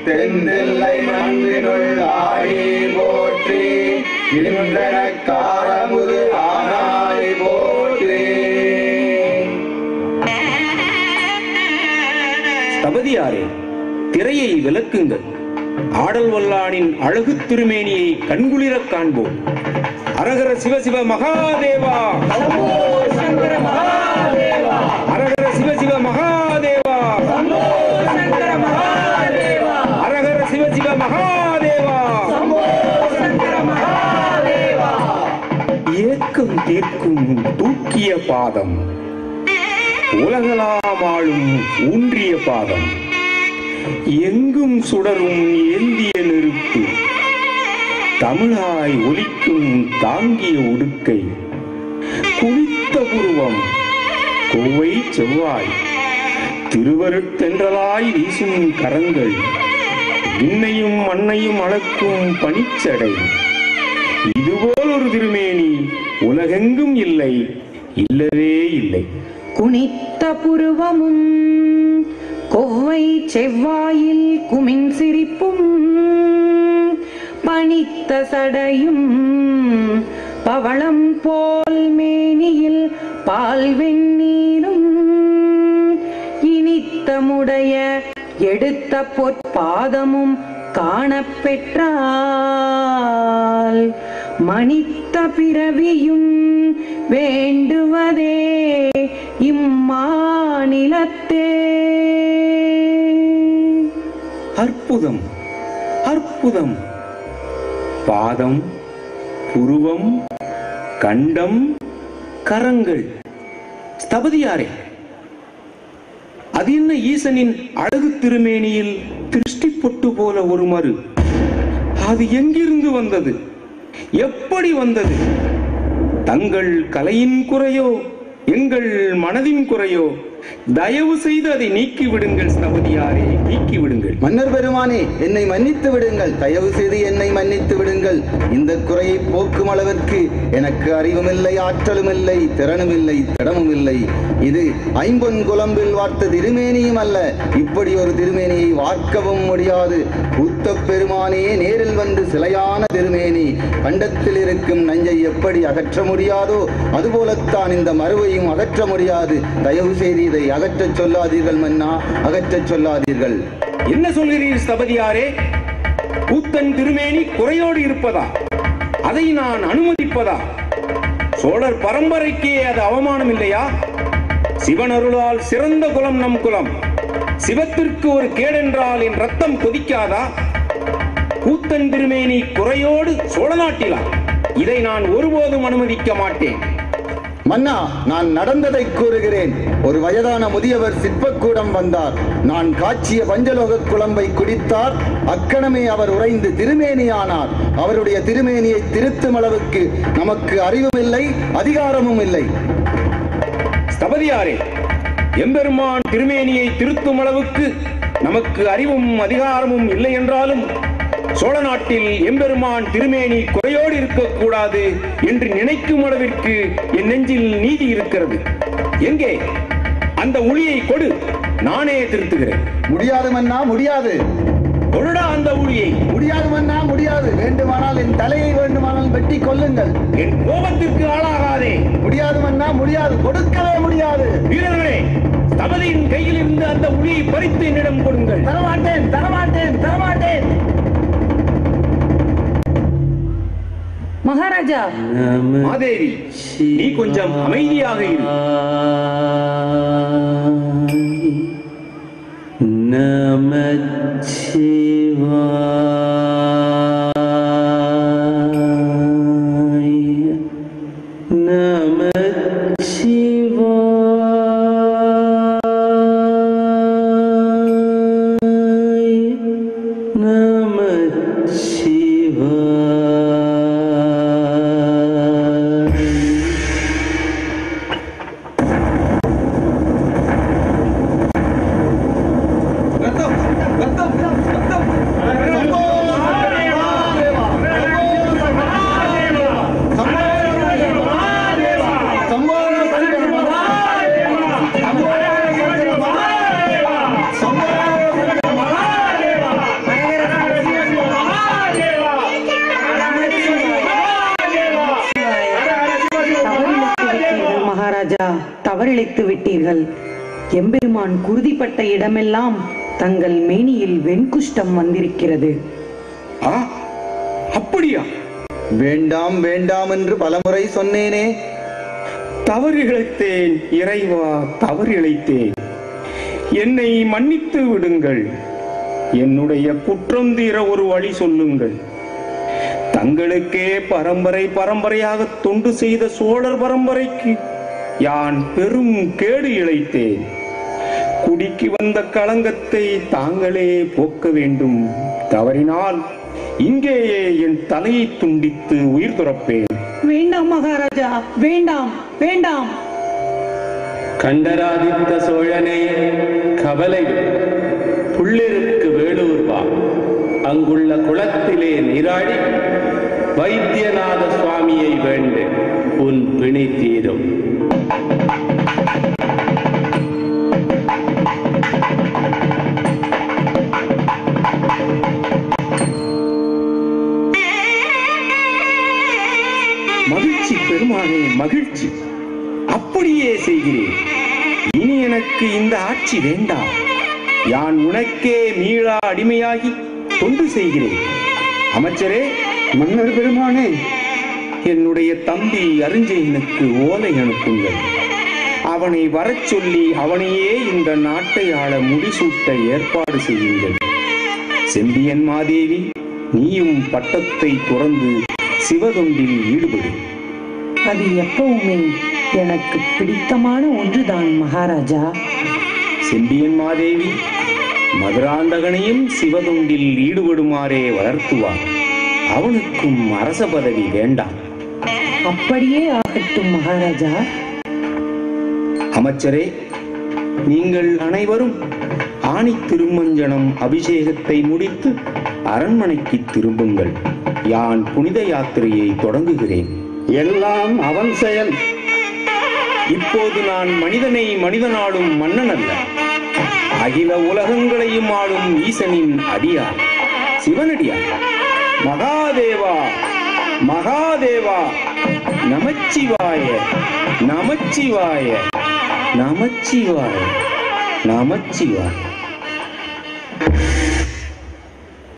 தென்தில்லை மண்ணினுள் ஆடி போற்றி இந்திரக்காரமுது ஆனாய் போற்றி ஸ்தபதியாரே திரையை விலக்குங்கள் ஆடல் வல்லானின் அழகு திருமேனியை கண்குளிரக் காண்போம் அரகர சிவசிவ மகாதேவா அரகர சிவசிவ மகாதேவா அரகர சிவசிவ மகாதேவா ஏக்கம் தீர்க்கும் தூக்கிய பாதம் உலகளாமாளும் ஊன்றிய பாதம் எங்கும் சுடரும் ஏந்திய நெருப்பு தமிழாய் ஒலிக்கும் தாங்கிய உடுக்கை குளித்த புருவம் கோவை செவ்வாய் திருவருட்தென்றலாய் வீசும் கரங்கள் விண்ணையும் மண்ணையும் அளக்கும் பனிச்சடை இதுபோல் ஒரு திருமேனி உலகெங்கும் இல்லை இல்லவே இல்லை குனித்த புருவமும் கொவ்வை செவ்வாயில் குமின் சிரிப்பும் பனித்த சடையும் பவளம் போல் மேனியில் பால் வெந்நீரும் இனித்தமுடைய எடுத்த பொற்பாதமும் காணப்பெற்றால் மனித்த பிறவியும் வேண்டுவதே இம்மாநிலத்தே அற்புதம் அற்புதம் பாதம் புருவம் கண்டம் கரங்கள் ஸ்தபதியாரே அது என்ன ஈசனின் அழகு திருமேனியில் திருஷ்டி பொட்டு போல ஒரு மறு அது எங்கிருந்து வந்தது எப்படி வந்தது தங்கள் கலையின் குறையோ எங்கள் மனதின் குறையோ தயவு செய்து அதை நீக்கி விடுங்கள் ஸ்தபதியாரே நீக்கி விடுங்கள் மன்னர் பெருமானே என்னை மன்னித்து விடுங்கள் தயவு செய்து என்னை மன்னித்து விடுங்கள் இந்த குறையை போக்கும் அளவிற்கு எனக்கு அறிவும் இல்லை ஆற்றலும் இல்லை திறனும் இல்லை திடமும் இல்லை இது ஐம்பொன் குலம்பில் வார்த்த திருமேனியும் அல்ல இப்படி ஒரு திருமேனியை வார்க்கவும் முடியாது உத்த பெருமானே நேரில் வந்து சிலையான திருமேனி கண்டத்தில் இருக்கும் நஞ்சை எப்படி அகற்ற முடியாதோ அதுபோலத்தான் இந்த மறுவையும் அகற்ற முடியாது தயவு செய்து இதை அகற்றச் சொல்லாதீர்கள் மன்னா அகற்றச் சொல்லாதீர்கள் என்ன சொல்கிறீர் ஸ்தபதியாரே கூத்தன் திருமேனி குறையோடு இருப்பதா அதை நான் அனுமதிப்பதா சோழர் பரம்பரைக்கே அது அவமானம் இல்லையா சிவன் அருளால் சிறந்த குலம் நம் குலம் சிவத்திற்கு ஒரு கேடென்றால் என் ரத்தம் கொதிக்காதா கூத்தன் திருமேனி குறையோடு சோழ நாட்டிலா இதை நான் ஒருபோதும் அனுமதிக்க மாட்டேன் மன்னா நான் நடந்ததை கூறுகிறேன் ஒரு வயதான முதியவர் சிற்பக்கூடம் வந்தார் நான் காய்ச்சிய பஞ்சலோக குழம்பை குடித்தார் அக்கணமே அவர் உறைந்து திருமேனியானார் அவருடைய திருமேனியை திருத்தும் அளவுக்கு நமக்கு அறிவும் இல்லை அதிகாரமும் இல்லை ஸ்தபதியாரே எம்பெருமான் திருமேனியை திருத்தும் அளவுக்கு நமக்கு அறிவும் அதிகாரமும் இல்லை என்றாலும் சோழ நாட்டில் எம்பெருமான் திருமேனி குறையோடு இருக்கக்கூடாது என்று நினைக்கும் அளவிற்கு என் நெஞ்சில் நீதி இருக்கிறது எங்கே அந்த ஒளியை கொடு நானே திருத்துகிறேன் முடியாது மன்னா முடியாது கொழுடா அந்த ஒளியை முடியாது மன்னா முடியாது வேண்டுமானால் என் தலையை வேண்டுமானால் வெட்டி கொல்லுங்கள் என் கோபத்திற்கு ஆளாகாதே முடியாது மன்னா முடியாது கொடுக்கவே முடியாது வீரர்களே ஸ்தபதியின் கையில் இருந்து அந்த ஒளியை பறித்து என்னிடம் கொடுங்கள் தரமாட்டேன் தரமாட்டேன் தரமாட்டேன் மகாராஜா மாதேவி நீ கொஞ்சம் அமைதியாக இரு மறைத்து விட்டீர்கள் எம்பெருமான் குருதிப்பட்ட இடமெல்லாம் தங்கள் மேனியில் வெண்குஷ்டம் வந்திருக்கிறது ஆ அப்படியா வேண்டாம் வேண்டாம் என்று பலமுறை சொன்னேனே தவறு இழைத்தேன் இறைவா தவறு இழைத்தேன் என்னை மன்னித்து விடுங்கள் என்னுடைய குற்றம் தீர ஒரு வழி சொல்லுங்கள் தங்களுக்கே பரம்பரை பரம்பரையாக தொண்டு செய்த சோழர் பரம்பரைக்கு யான் பெரும் கேடு இழைத்தேன் குடிக்கு வந்த களங்கத்தை தாங்களே போக்க வேண்டும் தவறினால் இங்கேயே என் தலையை துண்டித்து உயிர் துறப்பேன் வேண்டாம் மகாராஜா வேண்டாம் வேண்டாம் கண்டராதித்த சோழனே கவலை விடு. புள்ளிருக்கு வேலூர் வா அங்குள்ள குளத்திலே நீராடி வைத்தியநாத சுவாமியை வேண்டு உன் பிணி தீரும் மகிழ்ச்சி பெருமானே மகிழ்ச்சி அப்படியே செய்கிறேன் இனி எனக்கு இந்த ஆட்சி வேண்டாம் யான் உனக்கே மீளா அடிமையாகி தொண்டு செய்கிறேன் அமைச்சரே மன்னர் பெருமானே என்னுடைய தம்பி அருஞ்செயனுக்கு ஓலை அனுப்புங்கள் அவனை வரச் சொல்லி அவனையே இந்த நாட்டை ஆள முடிசூட்ட ஏற்பாடு செய்யுங்கள் செம்பியன் மாதேவி நீயும் பட்டத்தை துறந்து சிவதொண்டில் ஈடுபடு அது எப்பவுமே எனக்கு பிடித்தமான ஒன்றுதான் மகாராஜா செம்பியன் மாதேவி மதுராந்தகனையும் சிவதொண்டில் ஈடுபடுமாறே வளர்த்துவார் அவனுக்கும் அரச பதவி வேண்டாம் அப்படியே ஆகட்டும் மகாராஜா அமைச்சரே நீங்கள் அனைவரும் ஆணி திருமஞ்சனம் அபிஷேகத்தை முடித்து அரண்மனைக்கு திரும்புங்கள் யான் புனித யாத்திரையை தொடங்குகிறேன் எல்லாம் அவன் செயல் இப்போது நான் மனிதனை மனிதனாடும் மன்னன் அல்ல அகில உலகங்களையும் ஆளும் ஈசனின் அடியார் சிவனடியார் மகாதேவா மகாதேவா நமச்சிவாய நமச்சிவாய நமச்சிவாய நமச்சிவாய